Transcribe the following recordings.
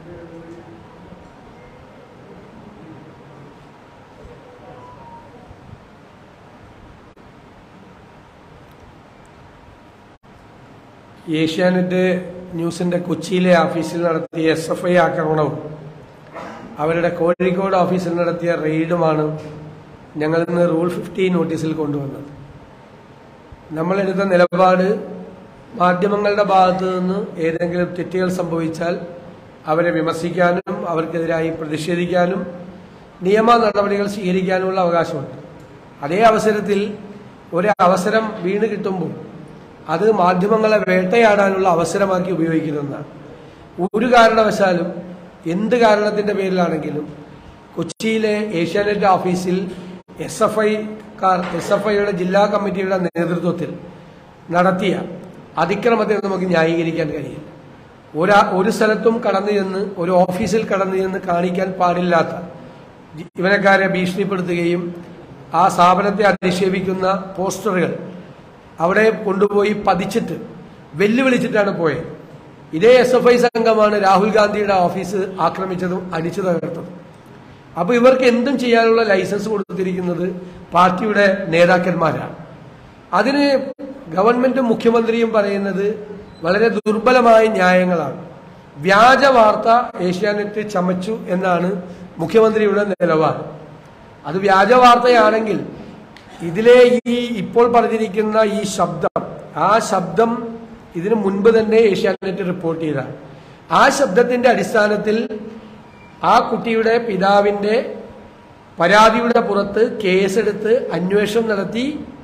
ഏഷ്യാനെറ്റ് ന്യൂസിന്റെ കൊച്ചിയിലെ ഓഫീസിൽ നടത്തിയ എസ് എഫ് ഐ ആക്രമണവും അവരുടെ കോഴിക്കോട് ഓഫീസിൽ നടത്തിയ റെയ്ഡുമാണ് ഞങ്ങൾ ഇന്ന് റൂൾ ഫിഫ്റ്റി നോട്ടീസിൽ കൊണ്ടുവന്നത് നമ്മളെടുത്ത നിലപാട് മാധ്യമങ്ങളുടെ ഭാഗത്തു നിന്ന് ഏതെങ്കിലും തെറ്റുകൾ സംഭവിച്ചാൽ അവരെ വിമർശിക്കാനും അവർക്കെതിരായി പ്രതിഷേധിക്കാനും നിയമ നടപടികൾ സ്വീകരിക്കാനുമുള്ള അവകാശമുണ്ട് അതേ അവസരത്തിൽ ഒരു അവസരം വീണ് കിട്ടുമ്പോൾ അത് മാധ്യമങ്ങളെ വേട്ടയാടാനുള്ള അവസരമാക്കി ഉപയോഗിക്കുന്നതാണ് ഒരു കാരണവശാലും എന്ത് കാരണത്തിന്റെ പേരിലാണെങ്കിലും കൊച്ചിയിലെ ഏഷ്യാനെറ്റ് ഓഫീസിൽ എസ് എഫ് ഐക്കാർ എസ് എഫ് ഐയുടെ ജില്ലാ കമ്മിറ്റിയുടെ നേതൃത്വത്തിൽ നടത്തിയ അതിക്രമത്തെ നമുക്ക് ന്യായീകരിക്കാൻ കഴിയില്ല ഒരാ ഒരു സ്ഥലത്തും കടന്നു ചെന്ന് ഒരു ഓഫീസിൽ കടന്നു ചെന്ന് കാണിക്കാൻ പാടില്ലാത്ത ജീവനക്കാരെ ഭീഷണിപ്പെടുത്തുകയും ആ സ്ഥാപനത്തെ അധിക്ഷേപിക്കുന്ന പോസ്റ്ററുകൾ അവിടെ കൊണ്ടുപോയി പതിച്ചിട്ട് വെല്ലുവിളിച്ചിട്ടാണ് പോയത് ഇതേ എസ് എഫ് ഐ സംഘമാണ് രാഹുൽ ഗാന്ധിയുടെ ഓഫീസ് ആക്രമിച്ചതും അടിച്ചു തകർത്തതും അപ്പൊ ഇവർക്ക് എന്തും ചെയ്യാനുള്ള ലൈസൻസ് കൊടുത്തിരിക്കുന്നത് പാർട്ടിയുടെ നേതാക്കന്മാരാണ് അതിന് ഗവൺമെന്റും മുഖ്യമന്ത്രിയും പറയുന്നത് വളരെ ദുർബലമായ ന്യായങ്ങളാണ് വ്യാജ വാർത്ത ഏഷ്യാനെറ്റ് ചമച്ചു എന്നാണ് മുഖ്യമന്ത്രിയുടെ നിലപാട് അത് വ്യാജ വാർത്തയാണെങ്കിൽ ഇതിലെ ഈ ഇപ്പോൾ പറഞ്ഞിരിക്കുന്ന ഈ ശബ്ദം ആ ശബ്ദം ഇതിനു മുൻപ് തന്നെ ഏഷ്യാനെറ്റ് റിപ്പോർട്ട് ചെയ്തതാണ് ആ ശബ്ദത്തിന്റെ അടിസ്ഥാനത്തിൽ ആ കുട്ടിയുടെ പിതാവിന്റെ പരാതിയുടെ പുറത്ത് കേസെടുത്ത് അന്വേഷണം നടത്തി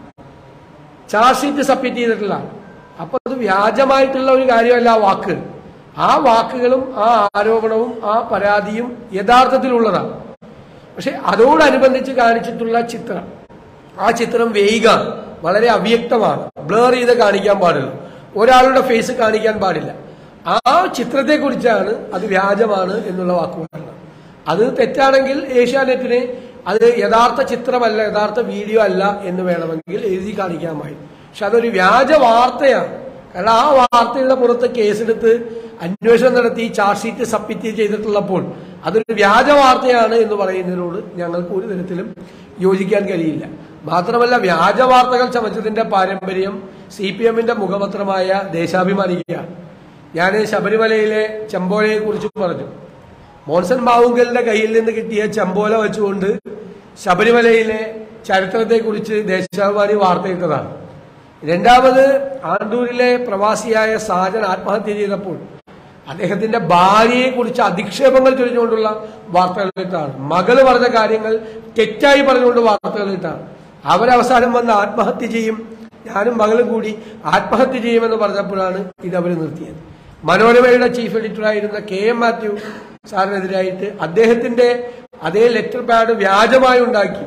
ചാർജ് ഷീറ്റ് സബ്മിറ്റ് ചെയ്തിട്ടുള്ള അപ്പൊ അത് വ്യാജമായിട്ടുള്ള ഒരു കാര്യമല്ല ആ വാക്ക് ആ വാക്കുകളും ആ ആരോപണവും ആ പരാതിയും യഥാർത്ഥത്തിലുള്ളതാണ് പക്ഷെ അതോടനുബന്ധിച്ച് കാണിച്ചിട്ടുള്ള ചിത്രം ആ ചിത്രം വേയികാണ് വളരെ അവ്യക്തമാണ് ബ്ലർ ചെയ്ത് കാണിക്കാൻ പാടില്ല ഒരാളുടെ ഫേസ് കാണിക്കാൻ പാടില്ല ആ ചിത്രത്തെ കുറിച്ചാണ് അത് വ്യാജമാണ് എന്നുള്ള വാക്കുകളുള്ളത് അത് തെറ്റാണെങ്കിൽ ഏഷ്യാനെറ്റിന് അത് യഥാർത്ഥ ചിത്രമല്ല യഥാർത്ഥ വീഡിയോ അല്ല എന്ന് വേണമെങ്കിൽ എഴുതി കാണിക്കാമായി പക്ഷെ അതൊരു വ്യാജ വാർത്തയാണ് കാരണം ആ വാർത്തയുടെ പുറത്ത് കേസെടുത്ത് അന്വേഷണം നടത്തി ചാർജ് ഷീറ്റ് സബ്മിറ്റ് ചെയ്തിട്ടുള്ളപ്പോൾ അതൊരു വ്യാജ വാർത്തയാണ് എന്ന് പറയുന്നതിനോട് ഞങ്ങൾക്ക് ഒരു തരത്തിലും യോജിക്കാൻ കഴിയില്ല മാത്രമല്ല വ്യാജ വാർത്തകൾ ചമച്ചതിന്റെ പാരമ്പര്യം സി പി എമ്മിന്റെ മുഖപത്രമായ ദേശാഭിമാനിക്കുകയാണ് ഞാൻ ശബരിമലയിലെ ചെമ്പോലയെ കുറിച്ച് പറഞ്ഞു മോൻസൺ ബാവുങ്കലിന്റെ കയ്യിൽ നിന്ന് കിട്ടിയ ചെമ്പോല വെച്ചുകൊണ്ട് ശബരിമലയിലെ ചരിത്രത്തെക്കുറിച്ച് ദേശാഭിമാനി വാർത്തയിട്ടതാണ് രണ്ടാമത് ആണ്ടൂരിലെ പ്രവാസിയായ സാജൻ ആത്മഹത്യ ചെയ്തപ്പോൾ അദ്ദേഹത്തിന്റെ ഭാര്യയെ കുറിച്ച് അധിക്ഷേപങ്ങൾ ചൊരിഞ്ഞുകൊണ്ടുള്ള വാർത്തകളിട്ടാണ് മകള് പറഞ്ഞ കാര്യങ്ങൾ തെറ്റായി പറഞ്ഞുകൊണ്ട് വാർത്തകളിട്ടാണ് അവരവസാനം വന്ന് ആത്മഹത്യ ചെയ്യും ഞാനും മകളും കൂടി ആത്മഹത്യ ചെയ്യുമെന്ന് പറഞ്ഞപ്പോഴാണ് ഇത് അവർ നിർത്തിയത് മനോരമയുടെ ചീഫ് എഡിറ്ററായിരുന്ന കെ എം മാത്യു സാറിനെതിരായിട്ട് അദ്ദേഹത്തിന്റെ അതേ ലെറ്റർ പാഡ് വ്യാജമായി ഉണ്ടാക്കി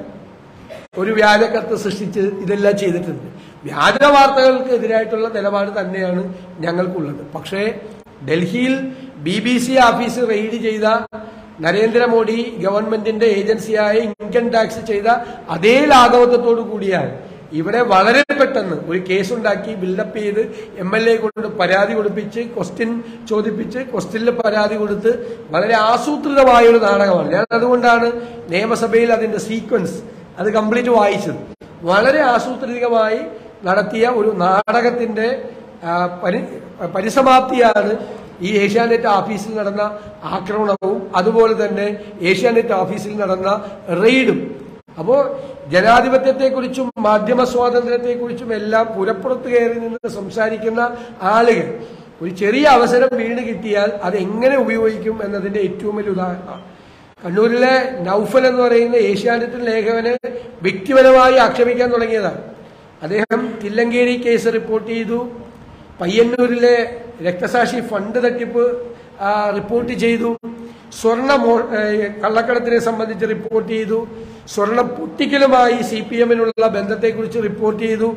ഒരു വ്യാജക്കത്ത് സൃഷ്ടിച്ച് ഇതെല്ലാം ചെയ്തിട്ടുണ്ട് വ്യാജ വാർത്തകൾക്ക് എതിരായിട്ടുള്ള നിലപാട് തന്നെയാണ് ഞങ്ങൾക്കുള്ളത് പക്ഷേ ഡൽഹിയിൽ B B C office raid ചെയ്ത നരേന്ദ്രമോദി ഗവൺമെന്റിന്റെ ഏജൻസിയായ ഇൻകം ടാക്സ് ചെയ്ത അതേ ലാഘവത്വത്തോടു കൂടിയാണ് ഇവിടെ വളരെ പെട്ടെന്ന് ഒരു കേസുണ്ടാക്കി ബിൽഡപ്പ് ചെയ്ത് എം എൽ എ കൊണ്ട് പരാതി കൊടുപ്പിച്ച് ക്വസ്റ്റ്യൻ ചോദിപ്പിച്ച് ക്വസ്റ്റ്യനിൽ പരാതി കൊടുത്ത് വളരെ ആസൂത്രിതമായ ഒരു നാടകമാണ് ഞാൻ അതുകൊണ്ടാണ് നിയമസഭയിൽ അതിന്റെ സീക്വൻസ് അത് കംപ്ലീറ്റ് വായിച്ചത് വളരെ ആസൂത്രിതമായി നടത്തിയ ഒരു നാടകത്തിന്റെ ആ, പരി പരിസമാപ്തിയാണ് ഈ ഏഷ്യാനെറ്റ് ഓഫീസിൽ നടന്ന ആക്രമണവും അതുപോലെ തന്നെ ഏഷ്യാനെറ്റ് ഓഫീസിൽ നടന്ന റെയ്ഡും അപ്പോ ജനാധിപത്യത്തെക്കുറിച്ചും മാധ്യമ സ്വാതന്ത്ര്യത്തെക്കുറിച്ചും എല്ലാം പുരപ്പുറത്ത് കയറി നിന്ന് സംസാരിക്കുന്ന ആളുകൾ ഒരു ചെറിയ അവസരം വീണ് കിട്ടിയാൽ അത് എങ്ങനെ ഉപയോഗിക്കും എന്നതിന്റെ ഏറ്റവും വലിയ ഉദാഹരണമാണ് കണ്ണൂരിലെ നൌഫൽ എന്ന് പറയുന്ന ഏഷ്യാനെറ്റ് ലേഖകന് വ്യക്തിപരമായി ആക്ഷേപിക്കാൻ തുടങ്ങിയതാണ് അദ്ദേഹം തില്ലങ്കേരി കേസ് റിപ്പോർട്ട് ചെയ്തു പയ്യന്നൂരിലെ രക്തസാക്ഷി ഫണ്ട് തട്ടിപ്പ് ആ, റിപ്പോർട്ട് ചെയ്തു സ്വർണ്ണ മോ- ഏ, കള്ളക്കടത്തിനെ സംബന്ധിച്ച് റിപ്പോർട്ട് ചെയ്തു സ്വർണ്ണ പൊട്ടിക്കലുമായി സി പി എമ്മിനുള്ള ബന്ധത്തെക്കുറിച്ച് റിപ്പോർട്ട് ചെയ്തു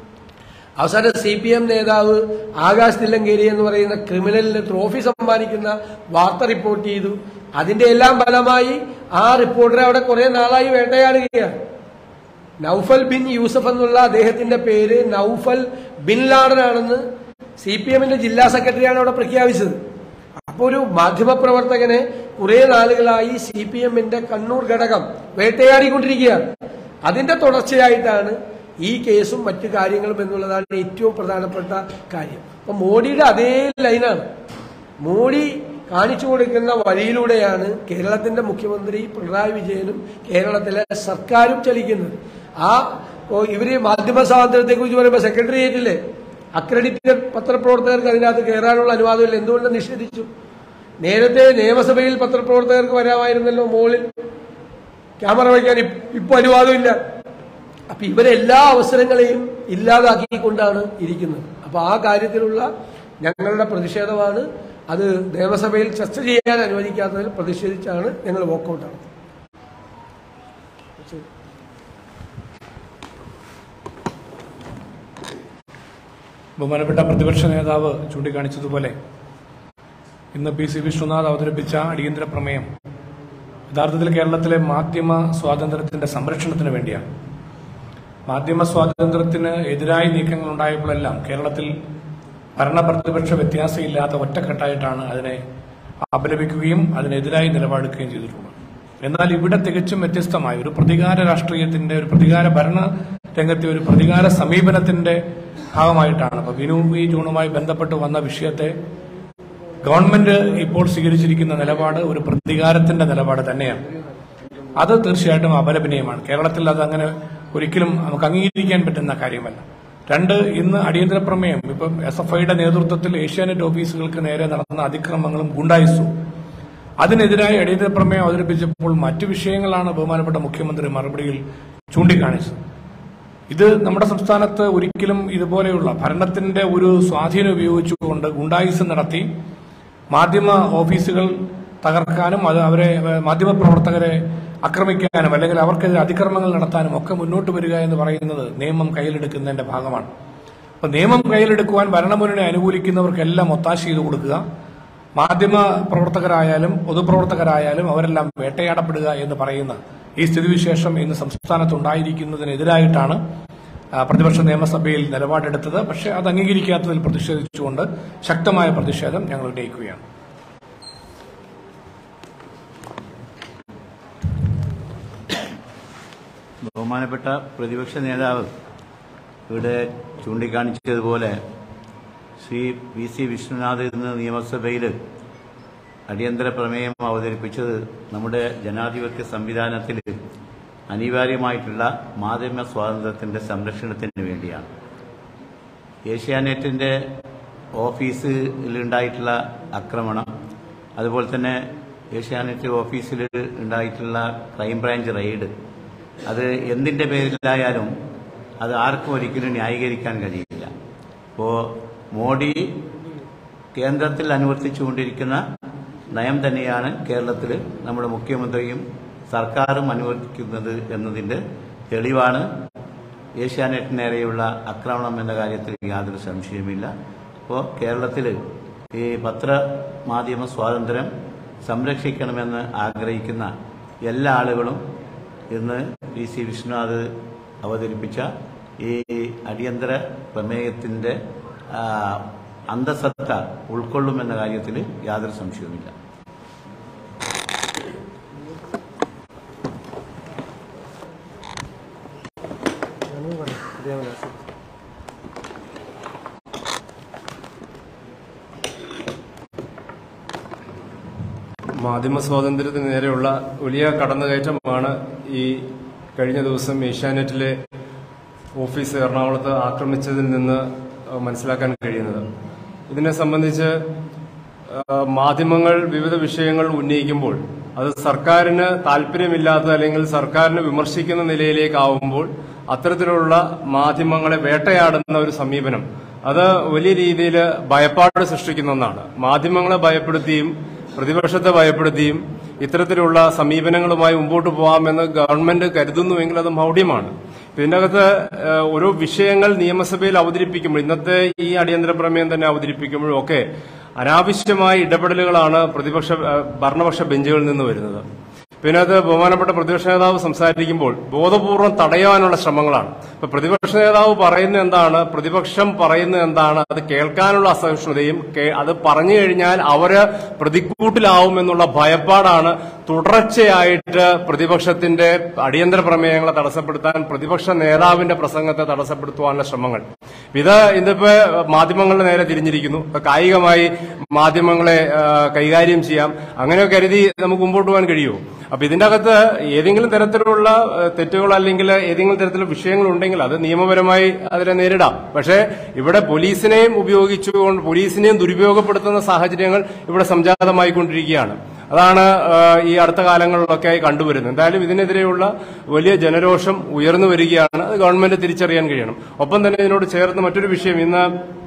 അവസാനം സി പി എം നേതാവ് ആകാശ് തില്ലങ്കേരി എന്ന് പറയുന്ന ക്രിമിനലിന് ട്രോഫി സമ്മാനിക്കുന്ന വാർത്ത റിപ്പോർട്ട് ചെയ്തു അതിന്റെ എല്ലാം ഫലമായി ആ റിപ്പോർട്ടറെ അവിടെ കുറെ നാളായി വേട്ടയാടുകയാണ് നൌഫൽ ബിൻ യൂസഫ് എന്നുള്ള അദ്ദേഹത്തിന്റെ പേര് നൌഫൽ ബിൻ ലാഡൻ ആണെന്ന് സി പി എമ്മിന്റെ ജില്ലാ സെക്രട്ടറിയാണ് അവിടെ പ്രഖ്യാപിച്ചത് അപ്പോൾ ഒരു മാധ്യമപ്രവർത്തകനെ കുറെ നാളുകളായി സി പി എമ്മിന്റെ കണ്ണൂർ ഘടകം വേട്ടയാടിക്കൊണ്ടിരിക്കുകയാണ് അതിന്റെ തുടർച്ചയായിട്ടാണ് ഈ കേസും മറ്റു കാര്യങ്ങളും എന്നുള്ളതാണ് ഏറ്റവും പ്രധാനപ്പെട്ട കാര്യം അപ്പൊ മോഡിയുടെ അതേ ലൈനാണ് മോഡി കാണിച്ചു കൊടുക്കുന്ന വഴിയിലൂടെയാണ് കേരളത്തിന്റെ മുഖ്യമന്ത്രി പിണറായി വിജയനും കേരളത്തിലെ സർക്കാരും ചലിക്കുന്നത് ആ ഓ, ഇവര് മാധ്യമ സ്വാതന്ത്ര്യത്തെ കുറിച്ച് പറയുമ്പോൾ സെക്രട്ടേറിയറ്റിലെ അക്രഡിറ്റഡ് പത്രപ്രവർത്തകർക്ക് അതിനകത്ത് കയറാനുള്ള അനുവാദമില്ല എന്തുകൊണ്ട് നിഷേധിച്ചു നേരത്തെ നിയമസഭയിൽ പത്രപ്രവർത്തകർക്ക് വരാമായിരുന്നല്ലോ മുകളിൽ ക്യാമറ വയ്ക്കാൻ ഇപ്- ഇപ്പൊ അനുവാദമില്ല അപ്പൊ ഇവരെല്ലാ അവസരങ്ങളെയും ഇല്ലാതാക്കിക്കൊണ്ടാണ് ഇരിക്കുന്നത് അപ്പൊ ആ കാര്യത്തിലുള്ള ഞങ്ങളുടെ പ്രതിഷേധമാണ് അത് നിയമസഭയിൽ ചർച്ച ചെയ്യാൻ അനുവദിക്കാത്തതിൽ പ്രതിഷേധിച്ചാണ് ഞങ്ങൾ വോക്കൗട്ടാണ് ബഹുമാനപ്പെട്ട പ്രതിപക്ഷ നേതാവ് ചൂണ്ടിക്കാണിച്ചതുപോലെ ഇന്ന് പി സി വിശ്വനാഥ് അവതരിപ്പിച്ച അടിയന്തര പ്രമേയം യഥാർത്ഥത്തിൽ കേരളത്തിലെ മാധ്യമ സ്വാതന്ത്ര്യത്തിന്റെ സംരക്ഷണത്തിന് വേണ്ടിയാണ് മാധ്യമ സ്വാതന്ത്ര്യത്തിന് എതിരായി നീക്കങ്ങൾ ഉണ്ടായപ്പോഴെല്ലാം കേരളത്തിൽ ഭരണ പ്രതിപക്ഷ വ്യത്യാസമില്ലാത്ത ഒറ്റക്കെട്ടായിട്ടാണ് അതിനെ അപലപിക്കുകയും അതിനെതിരായി നിലപാടെടുക്കുകയും ചെയ്തിട്ടുള്ളത് എന്നാൽ ഇവിടെ തികച്ചും വ്യത്യസ്തമായ ഒരു പ്രതികാര രാഷ്ട്രീയത്തിന്റെ ഒരു പ്രതികാര ഭരണ രംഗത്തെ ഒരു പ്രതികാര സമീപനത്തിന്റെ ഭാഗമായിട്ടാണ് ഇപ്പൊ വിനു വി ജൂണുമായി ബന്ധപ്പെട്ട് വന്ന വിഷയത്തെ ഗവൺമെന്റ് ഇപ്പോൾ സ്വീകരിച്ചിരിക്കുന്ന നിലപാട് ഒരു പ്രതികാരത്തിന്റെ നിലപാട് തന്നെയാണ് അത് തീർച്ചയായിട്ടും അപലപനീയമാണ് കേരളത്തിൽ അത് അങ്ങനെ ഒരിക്കലും നമുക്ക് അംഗീകരിക്കാൻ പറ്റുന്ന കാര്യമല്ല രണ്ട് ഇന്ന് അടിയന്തര പ്രമേയം ഇപ്പം എസ് എഫ് ഐയുടെ നേതൃത്വത്തിൽ ഏഷ്യാനെറ്റ് ഓഫീസുകൾക്ക് നേരെ നടന്ന അതിക്രമങ്ങളും ഗുണ്ടായിസു അതിനെതിരായി അടിയന്തര പ്രമേയം അവതരിപ്പിച്ചപ്പോൾ മറ്റു വിഷയങ്ങളാണ് ബഹുമാനപ്പെട്ട മുഖ്യമന്ത്രി മറുപടിയിൽ ചൂണ്ടിക്കാണിച്ചത് ഇത് നമ്മുടെ സംസ്ഥാനത്ത് ഒരിക്കലും ഇതുപോലെയുള്ള ഭരണത്തിന്റെ ഒരു സ്വാധീനം ഉപയോഗിച്ചുകൊണ്ട് ഗുണ്ടായിസം നടത്തി മാധ്യമ ഓഫീസുകൾ തകർക്കാനും അത് അവരെ ഏഹ്, മാധ്യമപ്രവർത്തകരെ ആക്രമിക്കാനും അല്ലെങ്കിൽ അവർക്കെതിരെ അതിക്രമങ്ങൾ നടത്താനും ഒക്കെ മുന്നോട്ട് വരിക എന്ന് പറയുന്നത് നിയമം കയ്യിലെടുക്കുന്നതിന്റെ ഭാഗമാണ് അപ്പൊ നിയമം കയ്യിലെടുക്കുവാൻ ഭരണമുന്നണി അനുകൂലിക്കുന്നവർക്കെല്ലാം ഒത്താശ ചെയ്തു കൊടുക്കുക മാധ്യമ പ്രവർത്തകരായാലും പൊതുപ്രവർത്തകരായാലും അവരെല്ലാം വേട്ടയാടപ്പെടുക എന്ന് പറയുന്ന ഈ സ്ഥിതിവിശേഷം ഇന്ന് സംസ്ഥാനത്തുണ്ടായിരിക്കുന്നതിനെതിരായിട്ടാണ് ആ, പ്രതിപക്ഷ നിയമസഭയിൽ നിലപാടെടുത്തത് പക്ഷേ അത് അംഗീകരിക്കാത്തതിൽ പ്രതിഷേധിച്ചുകൊണ്ട് ശക്തമായ പ്രതിഷേധം ഞങ്ങൾ ഉന്നയിക്കുകയാണ് ബഹുമാനപ്പെട്ട പ്രതിപക്ഷ നേതാവ് ഇവിടെ ചൂണ്ടിക്കാണിച്ചതുപോലെ ശ്രീ വി സി വിശ്വനാഥ് ഇന്ന് നിയമസഭയിൽ അടിയന്തര പ്രമേയം അവതരിപ്പിച്ചത് നമ്മുടെ ജനാധിപത്യ സംവിധാനത്തിൽ അനിവാര്യമായിട്ടുള്ള മാധ്യമ സ്വാതന്ത്ര്യത്തിന്റെ സംരക്ഷണത്തിന് വേണ്ടിയാണ് ഏഷ്യാനെറ്റിന്റെ ഓഫീസിലുണ്ടായിട്ടുള്ള ആക്രമണം അതുപോലെ തന്നെ ഏഷ്യാനെറ്റ് ഓഫീസിൽ ഉണ്ടായിട്ടുള്ള ക്രൈംബ്രാഞ്ച് റെയ്ഡ് അത് എന്തിന്റെ പേരിലായാലും അത് ആർക്കും ഒരിക്കലും ന്യായീകരിക്കാൻ കഴിയില്ല ഇപ്പോൾ മോഡി കേന്ദ്രത്തിൽ അനുവർത്തിച്ചുകൊണ്ടിരിക്കുന്ന നയം തന്നെയാണ് കേരളത്തിൽ നമ്മുടെ മുഖ്യമന്ത്രിയും സർക്കാരും അനുവർത്തിക്കുന്നത് എന്നതിന്റെ തെളിവാണ് ഏഷ്യാനെറ്റ് നേരെയുള്ള ആക്രമണം എന്ന കാര്യത്തിൽ യാതൊരു സംശയമില്ല അപ്പോൾ കേരളത്തിൽ ഈ പത്രമാധ്യമ സ്വാതന്ത്ര്യം സംരക്ഷിക്കണമെന്ന് ആഗ്രഹിക്കുന്ന എല്ലാ ആളുകളും ഇന്ന് പി സി വിശ്വനാഥ് അവതരിപ്പിച്ച ഈ അടിയന്തര പ്രമേയത്തിന്റെ ആ, അന്തസത്ത ഉൾക്കൊള്ളുമെന്ന കാര്യത്തിൽ യാതൊരു സംശയവുമില്ല മാധ്യമ സ്വാതന്ത്ര്യത്തിന് നേരെയുള്ള വലിയ കടന്നുകയറ്റമാണ് ഈ കഴിഞ്ഞ ദിവസം ഏഷ്യാനെറ്റിലെ ഓഫീസ് എറണാകുളത്ത് ആക്രമിച്ചതിൽ നിന്ന് മനസ്സിലാക്കാൻ കഴിയുന്നത് ഇതിനെ സംബന്ധിച്ച് ആ, മാധ്യമങ്ങൾ വിവിധ വിഷയങ്ങൾ ഉന്നയിക്കുമ്പോൾ അത് സർക്കാരിന് താല്പര്യമില്ലാത്ത അല്ലെങ്കിൽ സർക്കാരിനെ വിമർശിക്കുന്ന നിലയിലേക്കാവുമ്പോൾ അത്തരത്തിലുള്ള മാധ്യമങ്ങളെ വേട്ടയാടുന്ന ഒരു സമീപനം അത് വലിയ രീതിയിൽ ഭയപ്പാട് സൃഷ്ടിക്കുന്ന ഒന്നാണ് മാധ്യമങ്ങളെ ഭയപ്പെടുത്തിയും പ്രതിപക്ഷത്തെ ഭയപ്പെടുത്തിയും ഇത്തരത്തിലുള്ള സമീപനങ്ങളുമായി മുമ്പോട്ട് പോകാമെന്ന് ഗവൺമെന്റ് കരുതുന്നുവെങ്കിൽ അത് മൗഢ്യമാണ് ഇതിനകത്ത് ഏഹ്, ഓരോ വിഷയങ്ങൾ നിയമസഭയിൽ അവതരിപ്പിക്കുമ്പോൾ ഇന്നത്തെ ഈ അടിയന്തര പ്രമേയം തന്നെ അവതരിപ്പിക്കുമ്പോഴും ഒക്കെ അനാവശ്യമായ ഇടപെടലുകളാണ് പ്രതിപക്ഷ ഏഹ്, ഭരണപക്ഷ ബെഞ്ചുകളിൽ നിന്ന് വരുന്നത് പിന്നെ അത് ബഹുമാനപ്പെട്ട പ്രതിപക്ഷ നേതാവ് സംസാരിക്കുമ്പോൾ ബോധപൂർവം തടയാനുള്ള ശ്രമങ്ങളാണ് ഇപ്പൊ പ്രതിപക്ഷ നേതാവ് പറയുന്നത് എന്താണ് പ്രതിപക്ഷം പറയുന്നത് എന്താണ് അത് കേൾക്കാനുള്ള അസഹിഷ്ണുതയും കേ- അത് പറഞ്ഞു കഴിഞ്ഞാൽ അവര് പ്രതിക്കൂട്ടിലാവും എന്നുള്ള ഭയപ്പാടാണ് തുടർച്ചയായിട്ട് പ്രതിപക്ഷത്തിന്റെ അടിയന്തര പ്രമേയങ്ങളെ തടസ്സപ്പെടുത്താൻ പ്രതിപക്ഷ നേതാവിന്റെ പ്രസംഗത്തെ തടസ്സപ്പെടുത്തുവാനുള്ള ശ്രമങ്ങൾ ഇത് ഇതിപ്പോ മാധ്യമങ്ങളുടെ നേരെ തിരിഞ്ഞിരിക്കുന്നു ഇപ്പൊ കായികമായി മാധ്യമങ്ങളെ ആ, കൈകാര്യം ചെയ്യാം അങ്ങനെ കരുതി നമുക്ക് മുമ്പോട്ട് പോകാൻ കഴിയുമോ അപ്പൊ ഇതിന്റെ അകത്ത് ഏതെങ്കിലും തരത്തിലുള്ള ആ, തെറ്റുകൾ അല്ലെങ്കിൽ ഏതെങ്കിലും തരത്തിലുള്ള വിഷയങ്ങൾ ഉണ്ടെങ്കിൽ അത് നിയമപരമായി അതിനെ നേരിടാം പക്ഷേ ഇവിടെ പോലീസിനെയും ഉപയോഗിച്ചുകൊണ്ട് പോലീസിനെയും ദുരുപയോഗപ്പെടുത്തുന്ന സാഹചര്യങ്ങൾ ഇവിടെ സംജാതമായിക്കൊണ്ടിരിക്കുകയാണ് അതാണ് ആ, ഈ അടുത്ത കാലങ്ങളിലൊക്കെ ആയി കണ്ടുവരുന്നത് എന്തായാലും ഇതിനെതിരെയുള്ള വലിയ ജനരോഷം ഉയർന്നു വരികയാണ് അത് ഗവൺമെന്റ് തിരിച്ചറിയാൻ കഴിയണം ഒപ്പം തന്നെ ഇതിനോട് ചേർന്ന് മറ്റൊരു വിഷയം ഇന്ന്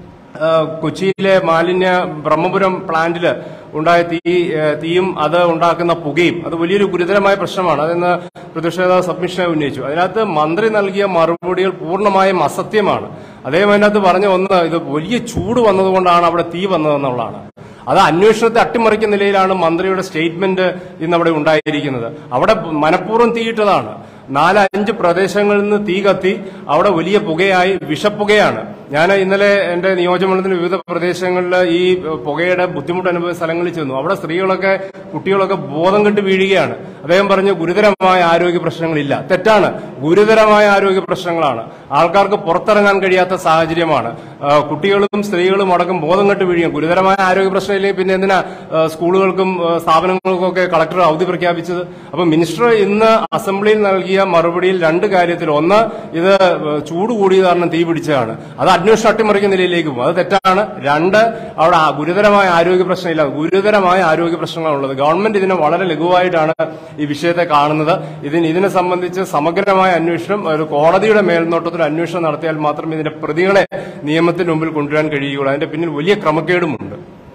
ആ, കൊച്ചിയിലെ മാലിന്യ ബ്രഹ്മപുരം പ്ലാന്റില് ഉണ്ടായ തീ ഏ, തീയും അത് ഉണ്ടാക്കുന്ന പുകയും അത് വലിയൊരു ഗുരുതരമായ പ്രശ്നമാണ് അതിന്ന് പ്രതിപക്ഷ നേതാവ് സബ്മിഷനായി ഉന്നയിച്ചു അതിനകത്ത് മന്ത്രി നൽകിയ മറുപടികൾ പൂർണ്ണമായും അസത്യമാണ് അദ്ദേഹം അതിനകത്ത് പറഞ്ഞ ഒന്ന് ഇത് വലിയ ചൂട് വന്നതുകൊണ്ടാണ് അവിടെ തീ വന്നതെന്നുള്ളതാണ് അത് അന്വേഷണത്തെ അട്ടിമറിക്കുന്ന നിലയിലാണ് മന്ത്രിയുടെ സ്റ്റേറ്റ്മെന്റ് ഇന്ന് അവിടെ ഉണ്ടായിരിക്കുന്നത് അവിടെ മനഃപൂർവ്വം തീയിട്ടതാണ് നാല് അഞ്ച് പ്രദേശങ്ങളിൽ നിന്ന് തീ കത്തി അവിടെ വലിയ പുകയായി വിഷപ്പുകയാണ് ഞാൻ ഇന്നലെ എന്റെ നിയോജകമണ്ഡലത്തിന്റെ വിവിധ പ്രദേശങ്ങളിൽ ഈ പുകയുടെ ബുദ്ധിമുട്ട് അനുഭവിച്ച സ്ഥലങ്ങളിൽ ചെന്നു അവിടെ സ്ത്രീകളൊക്കെ കുട്ടികളൊക്കെ ബോധം കെട്ട് വീഴുകയാണ് അദ്ദേഹം പറഞ്ഞു ഗുരുതരമായ ആരോഗ്യ പ്രശ്നങ്ങളില്ല തെറ്റാണ് ഗുരുതരമായ ആരോഗ്യ പ്രശ്നങ്ങളാണ് ആൾക്കാർക്ക് പുറത്തിറങ്ങാൻ കഴിയാത്ത സാഹചര്യമാണ് ആ, കുട്ടികളും സ്ത്രീകളും അടക്കം ബോധം കെട്ട് വീഴുക ഗുരുതരമായ ആരോഗ്യ പ്രശ്നമില്ലെങ്കിൽ പിന്നെ എന്തിനാ ആ, സ്കൂളുകൾക്കും ആ, സ്ഥാപനങ്ങൾക്കും ഒക്കെ കളക്ടർ അവധി പ്രഖ്യാപിച്ചത് അപ്പൊ മിനിസ്റ്റർ ഇന്ന് അസംബ്ലിയിൽ നൽകിയ മറുപടിയിൽ രണ്ട് കാര്യത്തിൽ ഒന്ന് ഇത് ചൂട് കൂടിയത് കാരണം തീ പിടിച്ചതാണ് അത് അന്വേഷണം അട്ടിമറിക്കുന്ന നിലയിലേക്ക് പോകും അത് തെറ്റാണ് രണ്ട് അവിടെ ആ ഗുരുതരമായ ആരോഗ്യ പ്രശ്നമില്ല ഗുരുതരമായ ആരോഗ്യ പ്രശ്നങ്ങളുള്ളത് ഗവൺമെന്റ് ഇതിനെ വളരെ ലഘുവായിട്ടാണ് ഈ വിഷയത്തെ കാണുന്നത് ഇതിന് ഇതിനെ സംബന്ധിച്ച് സമഗ്രമായ അന്വേഷണം ഒരു കോടതിയുടെ മേൽനോട്ടത്തിൽ അന്വേഷണം നടത്തിയാൽ മാത്രമേ ഇതിന്റെ പ്രതികളെ നിയമത്തിന് മുമ്പിൽ കൊണ്ടുവരാൻ കഴിയുകയുള്ളൂ അതിന്റെ പിന്നിൽ വലിയ ക്രമക്കേടുമുണ്ട്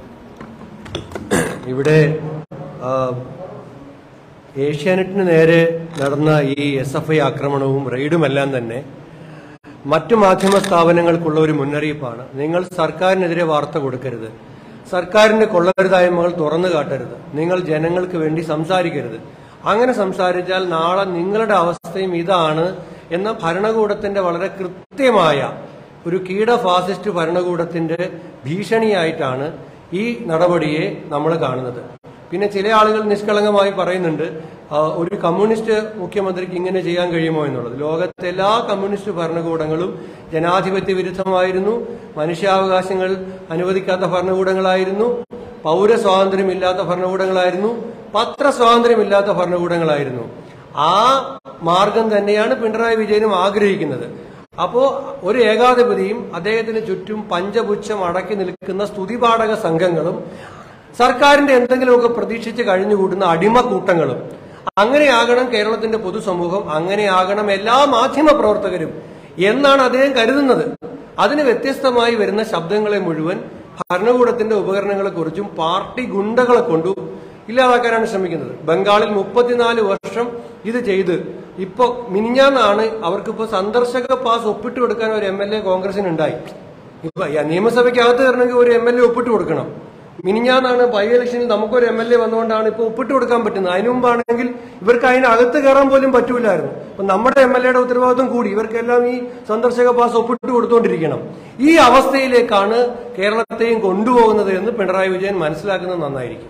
ഇവിടെ ആ, ഏഷ്യാനെറ്റിന് നേരെ നടന്ന ഈ എസ് എഫ് ഐ ആക്രമണവും റെയ്ഡുമെല്ലാം തന്നെ മറ്റു മാധ്യമ സ്ഥാപനങ്ങൾക്കുള്ള ഒരു മുന്നറിയിപ്പാണ് നിങ്ങൾ സർക്കാരിനെതിരെ വാർത്ത കൊടുക്കരുത് സർക്കാരിന്റെ കൊള്ളരുതായ്മകൾ തുറന്നു കാട്ടരുത് നിങ്ങൾ ജനങ്ങൾക്ക് വേണ്ടി സംസാരിക്കരുത് അങ്ങനെ സംസാരിച്ചാൽ നാളെ നിങ്ങളുടെ അവസ്ഥയും ഇതാണ് എന്ന ഭരണകൂടത്തിന്റെ വളരെ കൃത്യമായ ഒരു കീട ഫാസിസ്റ്റ് ഭരണകൂടത്തിന്റെ ഭീഷണിയായിട്ടാണ് ഈ നടപടിയെ നമ്മൾ കാണുന്നത് പിന്നെ ചില ആളുകൾ നിഷ്കളങ്കമായി പറയുന്നുണ്ട് ആ, ഒരു കമ്മ്യൂണിസ്റ്റ് മുഖ്യമന്ത്രിക്ക് ഇങ്ങനെ ചെയ്യാൻ കഴിയുമോ എന്നുള്ളത് ലോകത്തെ എല്ലാ കമ്മ്യൂണിസ്റ്റ് ഭരണകൂടങ്ങളും ജനാധിപത്യ വിരുദ്ധമായിരുന്നു മനുഷ്യാവകാശങ്ങൾ അനുവദിക്കാത്ത ഭരണകൂടങ്ങളായിരുന്നു പൗരസ്വാതന്ത്ര്യമില്ലാത്ത ഭരണകൂടങ്ങളായിരുന്നു പത്രസ്വാതന്ത്ര്യമില്ലാത്ത ഭരണകൂടങ്ങളായിരുന്നു ആ മാർഗം തന്നെയാണ് പിണറായി വിജയനും ആഗ്രഹിക്കുന്നത് അപ്പോ ഒരു ഏകാധിപതിയും അദ്ദേഹത്തിന് ചുറ്റും പഞ്ചപുച്ഛം അടക്കി നിൽക്കുന്ന സ്തുതിപാഠക സംഘങ്ങളും സർക്കാരിന്റെ എന്തെങ്കിലുമൊക്കെ പ്രതീക്ഷിച്ച് കഴിഞ്ഞുകൂട്ടുന്ന അടിമക്കൂട്ടങ്ങളും അങ്ങനെയാകണം കേരളത്തിന്റെ പൊതുസമൂഹം അങ്ങനെയാകണം എല്ലാ മാധ്യമ പ്രവർത്തകരും എന്നാണ് അദ്ദേഹം കരുതുന്നത് അതിന് വ്യത്യസ്തമായി വരുന്ന ശബ്ദങ്ങളെ മുഴുവൻ ഭരണകൂടത്തിന്റെ ഉപകരണങ്ങളെക്കുറിച്ചും പാർട്ടി ഗുണ്ടകളെ കൊണ്ടു ഇല്ലാതാക്കാനാണ് ശ്രമിക്കുന്നത് ബംഗാളിൽ മുപ്പത്തിനാല് വർഷം ഇത് ചെയ്ത് ഇപ്പൊ മിനിഞ്ഞാന്നാണ് അവർക്കിപ്പോ സന്ദർശക പാസ് ഒപ്പിട്ട് കൊടുക്കാൻ ഒരു എം എൽ എ കോൺഗ്രസിന് ഉണ്ടായി ഇപ്പൊ യ- നിയമസഭയ്ക്കകത്ത് കയറണമെങ്കിൽ ഒരു എം എൽ എ ഒപ്പിട്ട് കൊടുക്കണം മിനിഞ്ഞാന്നാണ് ബൈ ഇലക്ഷനിൽ നമുക്കൊരു എം എൽ എ വന്നുകൊണ്ടാണ് ഇപ്പൊ ഒപ്പിട്ട് കൊടുക്കാൻ പറ്റുന്നത് അതിനു മുമ്പാണെങ്കിൽ ഇവർക്ക് അതിനകത്ത് കയറാൻ പോലും പറ്റൂലായിരുന്നു അപ്പൊ നമ്മുടെ എം എൽ എയുടെ ഉത്തരവാദിത്വം കൂടി ഇവർക്കെല്ലാം ഈ സന്ദർശക പാസ് ഒപ്പിട്ട് കൊടുത്തുകൊണ്ടിരിക്കണം ഈ അവസ്ഥയിലേക്കാണ് കേരളത്തെയും കൊണ്ടുപോകുന്നത് എന്ന് പിണറായി വിജയൻ മനസ്സിലാക്കുന്നത് നന്നായിരിക്കും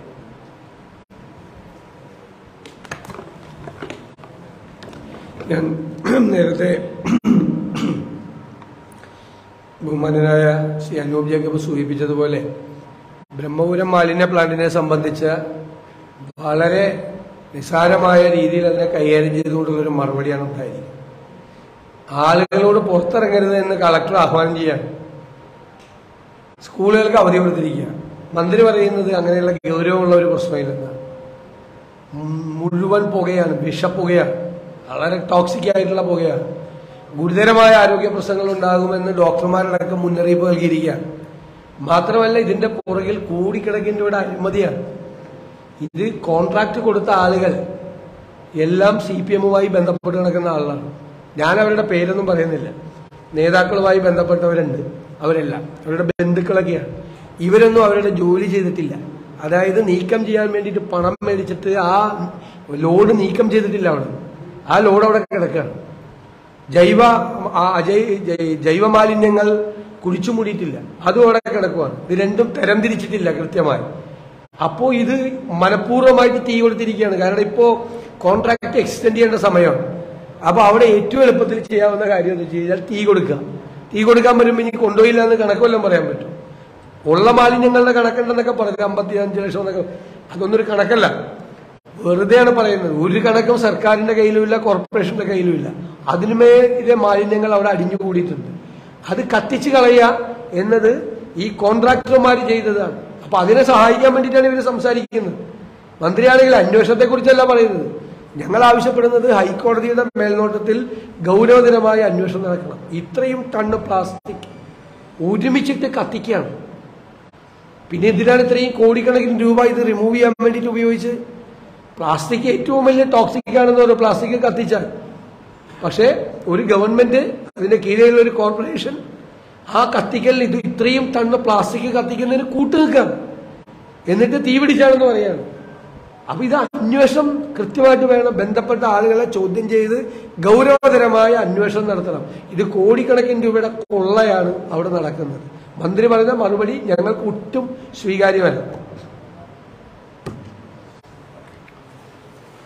ഞാൻ നേരത്തെ ബഹുമാനനായ ശ്രീ അനൂപ് ജേക്കബ് സൂചിപ്പിച്ചതുപോലെ ബ്രഹ്മപുരം മാലിന്യ പ്ലാന്റിനെ സംബന്ധിച്ച് വളരെ നിസ്സാരമായ രീതിയിൽ അതിനെ കൈകാര്യം ചെയ്തുകൊണ്ടുള്ളൊരു മറുപടിയാണ് ഉണ്ടായിരിക്കുന്നത് ആളുകളോട് പുറത്തിറങ്ങരുത് എന്ന് കളക്ടർ ആഹ്വാനം ചെയ്യാണ് സ്കൂളുകൾക്ക് അവധി കൊടുത്തിരിക്കുക മന്ത്രി പറയുന്നത് അങ്ങനെയുള്ള ഗൗരവമുള്ള ഒരു പ്രശ്നമില്ലെന്നാണ് മുഴുവൻ പുകയാണ് വിഷപ്പുകയാണ് വളരെ ടോക്സിക് ആയിട്ടുള്ള പുകയാണ് ഗുരുതരമായ ആരോഗ്യ പ്രശ്നങ്ങൾ ഉണ്ടാകുമെന്ന് ഡോക്ടർമാരടക്കം മുന്നറിയിപ്പ് നൽകിയിരിക്കുകയാണ് മാത്രമല്ല ഇതിന്റെ പുറകിൽ കൂടിക്കിടക്കേണ്ട ഇവിടെ അഴിമതിയാണ് ഇത് കോൺട്രാക്ട് കൊടുത്ത ആളുകൾ എല്ലാം സി പി എമ്മുമായി ബന്ധപ്പെട്ട് കിടക്കുന്ന ആളാണ് ഞാൻ അവരുടെ പേരൊന്നും പറയുന്നില്ല നേതാക്കളുമായി ബന്ധപ്പെട്ടവരുണ്ട് അവരെല്ലാം അവരുടെ ബന്ധുക്കളൊക്കെയാണ് ഇവരൊന്നും അവരുടെ ജോലി ചെയ്തിട്ടില്ല അതായത് നീക്കം ചെയ്യാൻ വേണ്ടിയിട്ട് പണം മേടിച്ചിട്ട് ആ ലോഡ് നീക്കം ചെയ്തിട്ടില്ല അവിടെ ആ ലോഡ് അവിടെ കിടക്കുകയാണ് ജൈവ ആ അജൈ- ജൈ- ജൈവ മാലിന്യങ്ങൾ കുഴിച്ചു മൂടിയിട്ടില്ല അതും അവിടെ കിടക്കുവാണ് ഇത് രണ്ടും തരംതിരിച്ചിട്ടില്ല കൃത്യമായി അപ്പോ ഇത് മനഃപൂർവ്വമായിട്ട് തീ കൊടുത്തിരിക്കുകയാണ് കാരണം ഇപ്പോ കോൺട്രാക്ട് എക്സ്റ്റെൻഡ് ചെയ്യേണ്ട സമയമാണ് അപ്പൊ അവിടെ ഏറ്റവും എളുപ്പത്തിൽ ചെയ്യാവുന്ന കാര്യം എന്ന് വെച്ച് കഴിഞ്ഞാൽ തീ കൊടുക്കുക തീ കൊടുക്കാൻ വരുമ്പോൾ ഇനി കൊണ്ടുപോയില്ല എന്ന് കണക്കൊല്ലം പറയാൻ പറ്റും ഉള്ള മാലിന്യങ്ങളുടെ കണക്കുണ്ടെന്നൊക്കെ പറഞ്ഞു അമ്പത്തി അഞ്ച് ലക്ഷം എന്നൊക്കെ അതൊന്നും ഒരു കണക്കല്ല വെറുതെയാണ് പറയുന്നത് ഒരു കണക്കും സർക്കാരിന്റെ കയ്യിലുമില്ല കോർപ്പറേഷന്റെ കയ്യിലുമില്ല അതിനുമേലെ മാലിന്യങ്ങൾ അവിടെ അടിഞ്ഞുകൂടിയിട്ടുണ്ട് അത് കത്തിച്ചു കളയുക എന്നത് ഈ കോൺട്രാക്ടർമാർ ചെയ്തതാണ് അപ്പൊ അതിനെ സഹായിക്കാൻ വേണ്ടിയിട്ടാണ് ഇവർ സംസാരിക്കുന്നത് മന്ത്രിയാണെങ്കിൽ അന്വേഷണത്തെ കുറിച്ചല്ല പറയുന്നത് ഞങ്ങൾ ആവശ്യപ്പെടുന്നത് ഹൈക്കോടതിയുടെ മേൽനോട്ടത്തിൽ ഗൗരവതരമായ അന്വേഷണം നടക്കണം ഇത്രയും ടണ്ണ് പ്ലാസ്റ്റിക് ഒരുമിച്ചിട്ട് കത്തിക്കുകയാണ് പിന്നെ എന്തിനാണ് ഇത്രയും കോടിക്കണക്കിന് രൂപ ഇത് റിമൂവ് ചെയ്യാൻ വേണ്ടിയിട്ട് ഉപയോഗിച്ച് പ്ലാസ്റ്റിക് ഏറ്റവും വലിയ ടോക്സിക് ആണെന്ന് പറഞ്ഞു പ്ലാസ്റ്റിക് കത്തിച്ചാൽ പക്ഷേ ഒരു ഗവൺമെന്റ് അതിന്റെ കീഴിലുള്ള ഒരു കോർപ്പറേഷൻ ആ കത്തിക്കലിൽ ഇത് ഇത്രയും ടണ്ണ് പ്ലാസ്റ്റിക് കത്തിക്കുന്നതിന് കൂട്ടുനിൽക്കാണ് എന്നിട്ട് തീ പിടിച്ചാണെന്ന് പറയാണ് അപ്പൊ ഇത് അന്വേഷണം കൃത്യമായിട്ട് വേണം ബന്ധപ്പെട്ട ആളുകളെ ചോദ്യം ചെയ്ത് ഗൗരവതരമായ അന്വേഷണം നടത്തണം ഇത് കോടിക്കണക്കിന് രൂപയുടെ കൊള്ളയാണ് അവിടെ നടക്കുന്നത് മന്ത്രി പറയുന്ന മറുപടി ഞങ്ങൾക്ക് ഒട്ടും സ്വീകാര്യമല്ല